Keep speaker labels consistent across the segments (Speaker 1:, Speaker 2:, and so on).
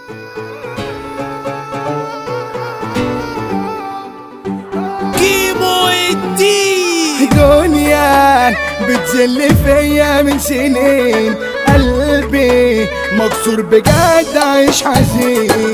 Speaker 1: كيمو الدين
Speaker 2: دنيا بتزل فيا من سنين قلبي مكسور بجد عايش حزين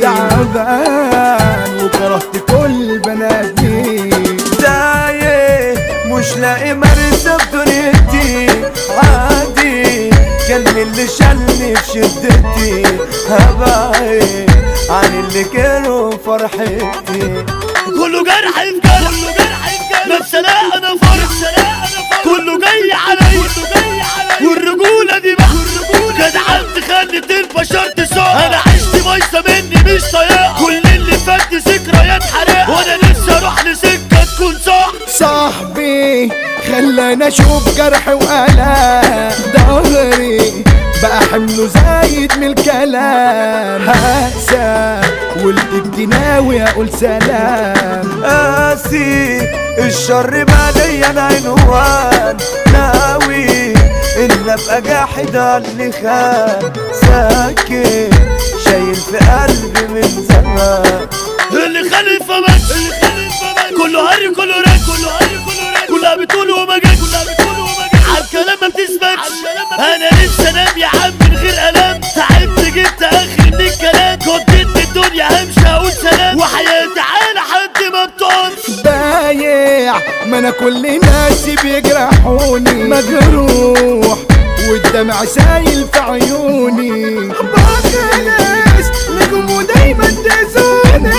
Speaker 2: تعبان وكرهت كل بنات مين
Speaker 3: تايه مش لاقي مرسى في دنيتي عادي كان اللي شالني في شدتي هبعد عن اللي كانوا فرحتي
Speaker 1: كله جرح في جرح كله جرح في جرح نفس لا انا فرح كله جاي علي والرجولة دي بقى جدعان خلت البشر تسوق انا عشت بايظة مني مش طايقة كل اللي فات ذكريات حريقة وانا نفسي اروح لسكة تكون صح
Speaker 2: صاحبي خلاني اشوف جرح وآلام ظهري بقى حمله زايد من الكلام هقسى ولدك ناوي اقول سلام
Speaker 3: قاسي الشر بقى ليا انا عنوان ناوي ان ابقى جاحد على اللي خان ساكت شايل في قلبي من زمان
Speaker 1: اللي خلف مات اللي خلف مات كله هري كله رد كله هري كله رد كلها بتقول وما جاش كلها بتقول وما جاش على الكلام ما بتثبتش انا نفسي انام يا عم من غير الام تعبت جبت اخر من الكلام كنت الدنيا همشي اقول سلام وحياتي على حد ما بتقولش
Speaker 2: بايع ما انا كل ناسي بيجرحوني مجروح والدمع سايل في عيوني بخلص لكم ودايما تزوني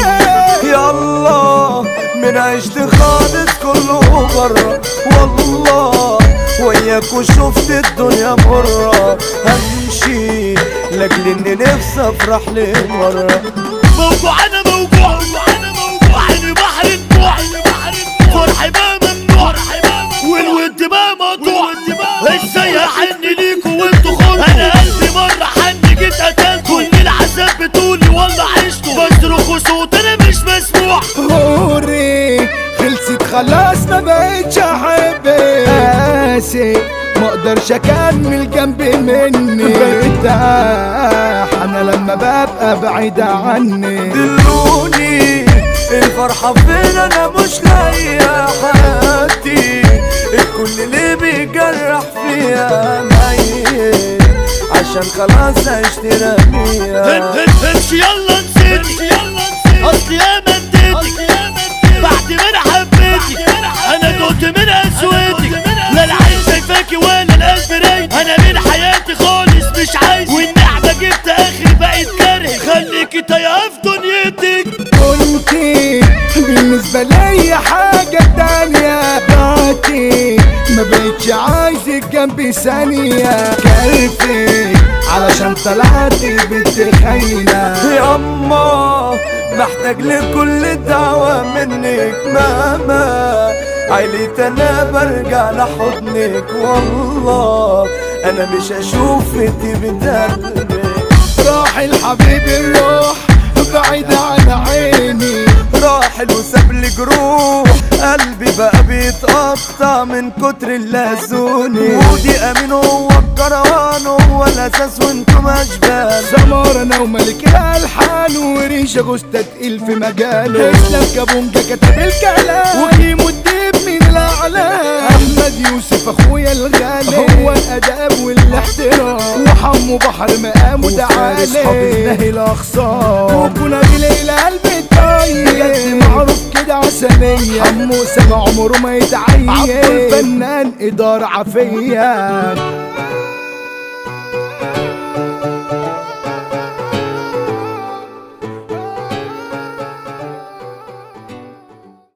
Speaker 3: يلا من عشت خالص كله برا والله وياك وشفت الدنيا مرة همشي لاجل اني نفسي افرح لمرة
Speaker 1: موجوع انا موجوع انا موجوع عيني بحر الدموع فرحي بقى ممنوع والود بقى مقطوع ازاي احن ليكوا وانتوا خلقوا انا قلبي مرة حن جيت قتلت كل العذاب بتقولي والله عشته بصرخ وصوت انا مش مسموع
Speaker 2: هوري خلصت خلاص ما بقتش احبك قاسي ما اقدرش اكمل جنب مني برتاح انا لما ببقى بعيد عني
Speaker 3: دلوني الفرحة فين انا مش لاقية حياتي الكل اللي بيجرح فيها ميت عشان خلاص عشت رميها
Speaker 1: امشي يلا نسيتي اصلي يا مديتك بعد ما انا حبيتك انا دقت من اسودك لا العين شايفاكي ولا القلب رايد انا من حياتي خالص مش عايز والنعمه جبت اخري بقيت كاره خليكي تايهه في دنيتك
Speaker 2: كنتي بالنسبة لي حاجة تانية بعتي ما بقتش عايزك جنبي ثانية كيفك علشان طلعتي بنت خاينة
Speaker 3: ياما محتاج لكل الدعوة منك ماما عيلة انا برجع لحضنك والله انا مش اشوف انت بتقلبك
Speaker 2: راح الحبيب الروح بعيد عن عيني
Speaker 3: راحل وساب لي جروح قلبي بقى بيتقطع من كتر اللازوني ودي امين هو الكروان هو الاساس وانتم اشبال
Speaker 2: سمار انا وملك الالحان وريشه جوزتا تقيل في مجاله اسلام كابونجا كتب الكلام وكيمو الديب من الاعلام احمد يوسف اخويا الغالي هو الاداب والاحترام وحمو بحر مقام وتعالي اصحاب الاخصام وكنا بليل قلب الطيب بجد معروف كده عسلية حمو سما عمره ما يتعين عبد الفنان اداره عافيه